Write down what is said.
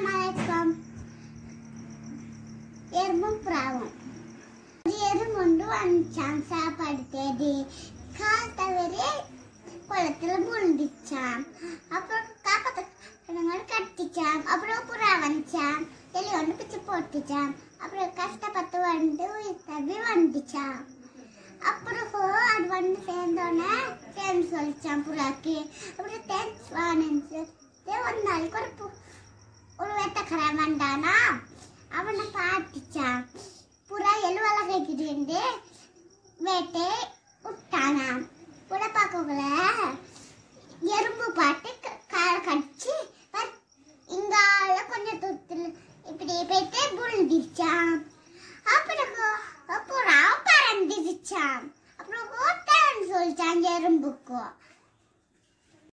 അസ്സലാമലൈക്കും എറുമ്പും പ്രാവും ഒരു എറും കൊണ്ട് വണിച്ചാം സാപ്പാടുത്തേത് കാത്തവരെ കുളത്തിൽ മുണ്ടിച്ചാം അപ്പോൾ കാക്കത്തെ കിണങ്ങൾ കത്തിച്ചാം അപ്പോൾ പുറാവണിച്ചാം എലി കൊണ്ട് പിച്ച് പൊട്ടിച്ചാം അപ്പോൾ കഷ്ടപ്പെട്ട് വണ്ട് തവി വണ്ടിച്ചാം அப்புறம் ஹோ அது வந்து சேர்ந்தோன்னே சேர்ந்து சொல்லிச்சான் புறாக்கு அப்புறம் தேங்க்ஸ் வானு ஒரு நாளைக்கு ஒரு பு- ஒரு வேட்டக்காரன் வந்தானா அவனை பார்த்துச்சான் புறா எழுவல கேட்குதுண்டு வேட்டை விட்டானாம் புறா பார்க்கக்குள்ள